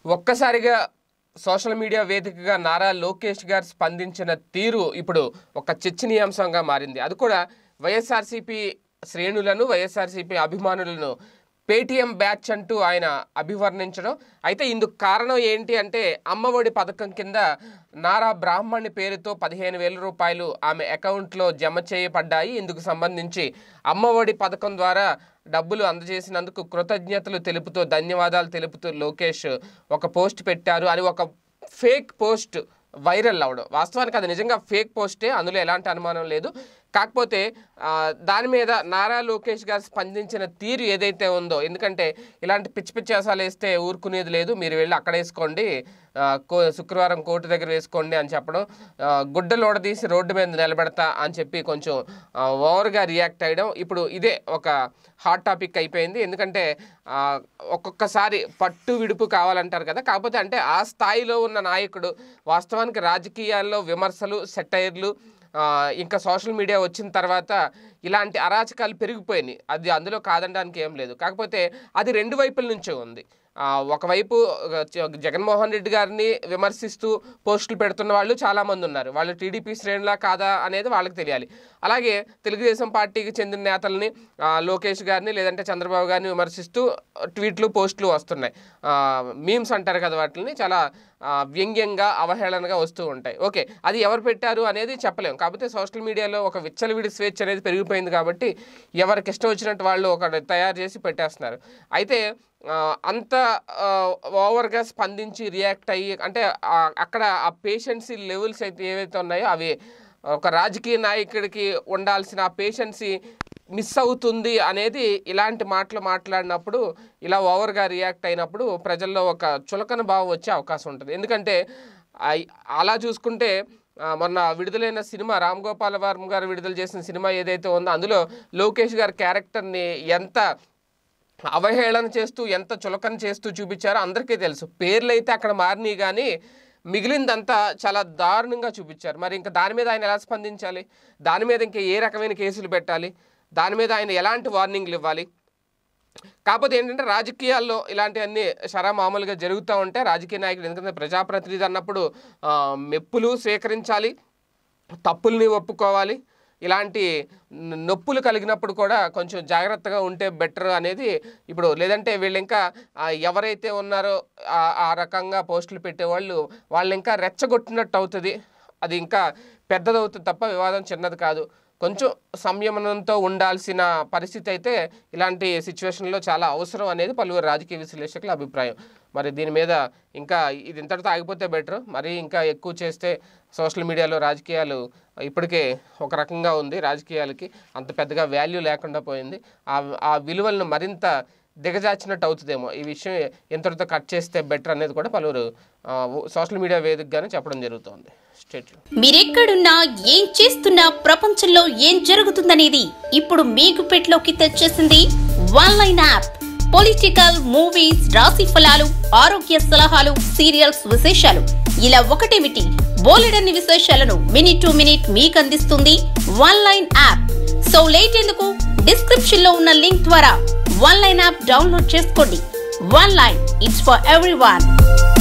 ఒక్కసారిగా social media వేదికగా నారా లోకేష్ గారు స్పందించిన తీరు ఇప్పుడు ఒక చర్చనీయాంశంగా మారింది అది కూడా వైఎస్ఆర్సీపీ శ్రేణులను వైఎస్ఆర్సీపీ అభిమానులను పేటీఎం బ్యాచ్ అంటూ ఆయన అభివర్ణించడం అయితే ఇందుకు కారణం ఏంటి అంటే అమ్మఒడి పథకం కింద నారా బ్రాహ్మణి పేరుతో పదిహేను వేల రూపాయలు ఆమె అకౌంట్లో జమ చేయబడ్డాయి ఇందుకు సంబంధించి అమ్మఒడి పథకం ద్వారా డబ్బులు అందజేసినందుకు కృతజ్ఞతలు తెలుపుతూ ధన్యవాదాలు తెలుపుతూ లోకేష్ ఒక పోస్ట్ పెట్టారు అని ఒక ఫేక్ పోస్ట్ వైరల్ అవడం వాస్తవానికి అది నిజంగా ఫేక్ పోస్టే అందులో ఎలాంటి అనుమానం లేదు కాకపోతే ఆ, దాని మీద నారా లోకేష్ గారు స్పందించిన తీరు ఏదైతే ఉందో ఎందుకంటే ఇలాంటి పిచ్చి పిచ్చి వేసాలు వేస్తే ఊరుకునేది లేదు మీరు వెళ్ళి అక్కడ వేసుకోండి ఆ, కో శుక్రవారం కోర్టు దగ్గర వేసుకోండి అని చెప్పడం ఆ, గుడ్డలు ఓడదీసి రోడ్డు మీద నిలబెడతా అని చెప్పి కొంచెం ఆ, ఓవర్గా రియాక్ట్ అయ్యడం ఇప్పుడు ఇదే ఒక హాట్ టాపిక్ అయిపోయింది ఎందుకంటే ఆ, ఒక్కొక్కసారి పట్టు విడుపు కావాలంటారు కదా కాకపోతే అంటే ఆ స్థాయిలో ఉన్న నాయకుడు వాస్తవానికి రాజకీయాల్లో విమర్శలు సెటైర్లు ఆ, ఇంకా సోషల్ మీడియా వచ్చిన తర్వాత ఇలాంటి అరాచకాలు పెరిగిపోయినాయి అది అందులో కాదనడానికి ఏం లేదు కాకపోతే అది రెండు వైపుల నుంచే ఉంది ఆ, ఒకవైపు ఆ, జ- జగన్మోహన్ రెడ్డి గారిని విమర్శిస్తూ పోస్టులు పెడుతున్న వాళ్ళు చాలామంది ఉన్నారు వాళ్ళు టీడీపీ శ్రేణులా కాదా అనేది వాళ్ళకి తెలియాలి అలాగే తెలుగుదేశం పార్టీకి చెందిన నేతల్ని ఆ, లోకేష్ గారిని లేదంటే చంద్రబాబు గారిని విమర్శిస్తూ ట్వీట్లు పోస్టులు వస్తున్నాయి మీమ్స్ అంటారు కదా వాటిని చాలా ఆ, వ్యంగ్యంగా అవహేళనగా వస్తూ ఉంటాయి ఓకే అది ఎవరు పెట్టారు అనేది చెప్పలేం కాకపోతే సోషల్ మీడియాలో ఒక విచ్చలవిడి స్వేచ్ఛ అనేది పెరిగిపోయింది కాబట్టి ఎవరికి ఇష్టం వచ్చినట్టు వాళ్ళు ఒక తయారు చేసి పెట్టేస్తున్నారు అయితే ఆ, అంత ఆ, ఓవర్గా స్పందించి రియాక్ట్ అయ్యి అంటే ఆ, అక్కడ ఆ పేషెన్సీ లెవెల్స్ అయితే ఏవైతే ఉన్నాయో అవి ఒక రాజకీయ నాయకుడికి ఉండాల్సిన ఆ పేషెన్సీ మిస్ అవుతుంది అనేది ఇలాంటి మాటలు మాట్లాడినప్పుడు ఇలా ఓవర్గా రియాక్ట్ అయినప్పుడు ప్రజల్లో ఒక చులకన భావం వచ్చే అవకాశం ఉంటుంది ఎందుకంటే ఐ- అలా చూసుకుంటే ఆ, మొన్న విడుదలైన సినిమా రామ్ గోపాల్ వర్మ గారు విడుదల చేసిన సినిమా ఏదైతే ఉందో అందులో లోకేష్ గారి క్యారెక్టర్ని ఎంత అవహేళన చేస్తూ ఎంత చులకన చేస్తూ చూపించారో అందరికీ తెలుసు పేర్లు అయితే అక్కడ మారినాయి కానీ మిగిలిందంతా చాలా దారుణంగా చూపించారు మరి ఇంకా దాని మీద ఆయన ఎలా స్పందించాలి దాని మీద ఇంకా ఏ రకమైన కేసులు పెట్టాలి దాని మీద ఆయన ఎలాంటి వార్నింగ్లు ఇవ్వాలి కాకపోతే ఏంటంటే రాజకీయాల్లో ఇలాంటివన్నీ షరా మామూలుగా జరుగుతూ ఉంటే రాజకీయ నాయకులు ఎందుకంటే ప్రజాప్రతినిధి అన్నప్పుడు ఆ, మెప్పులు స్వీకరించాలి తప్పుల్ని ఒప్పుకోవాలి ఇలాంటి న- నొప్పులు కలిగినప్పుడు కూడా కొంచెం జాగ్రత్తగా ఉంటే బెటర్ అనేది ఇప్పుడు లేదంటే వీళ్ళు ఇంకా ఆ, ఎవరైతే ఉన్నారో ఆ- ఆ రకంగా పోస్టులు పెట్టేవాళ్ళు వాళ్ళు ఇంకా రెచ్చగొట్టినట్టు అవుతుంది అది ఇంకా పెద్దదవుతుంది తప్ప వివాదం చిన్నది కాదు కొంచెం సంయమనంతో ఉండాల్సిన పరిస్థితి అయితే ఇలాంటి సిచ్యువేషన్లో చాలా అవసరం అనేది పలువురు రాజకీయ విశ్లేషకుల అభిప్రాయం మరి దీని మీద ఇంకా ఇది ఇంతటితో ఆగిపోతే బెటర్ మరి ఇంకా ఎక్కువ చేస్తే సోషల్ మీడియాలో రాజకీయాలు ఇప్పటికే ఒక రకంగా ఉంది రాజకీయాలకి అంత పెద్దగా వాల్యూ లేకుండా పోయింది ఆ ఆ విలువలను మరింత దిగజార్చినట్టు అవుతుందేమో ఈ విషయం ఎంతటితో కట్ చేస్తే బెటర్ అనేది కూడా పలువురు ఆ, సోషల్ మీడియా వేదికగానే చెప్పడం జరుగుతోంది స్టేట్ మీరెక్కడున్నా ఏం చేస్తున్నా ప్రపంచంలో ఏం జరుగుతుందనేది ఇప్పుడు మీ గుప్పెట్లోకి తెచ్చేసింది one line app political movies రాశి ఫలాలు ఆరోగ్య సలహాలు సీరియల్స్ విశేషాలు ఇలా ఒకటేమిటి బోలెడన్ని విశేషాలను మినిట్ టు మినిట్ మీకు అందిస్తుంది one line app so late ఎందుకు డిస్క్రిప్షన్ లో ఉన్న లింక్ ద్వారా వన్ లైన్ యాప్ డౌన్లోడ్ చేసుకోండి one line it's for every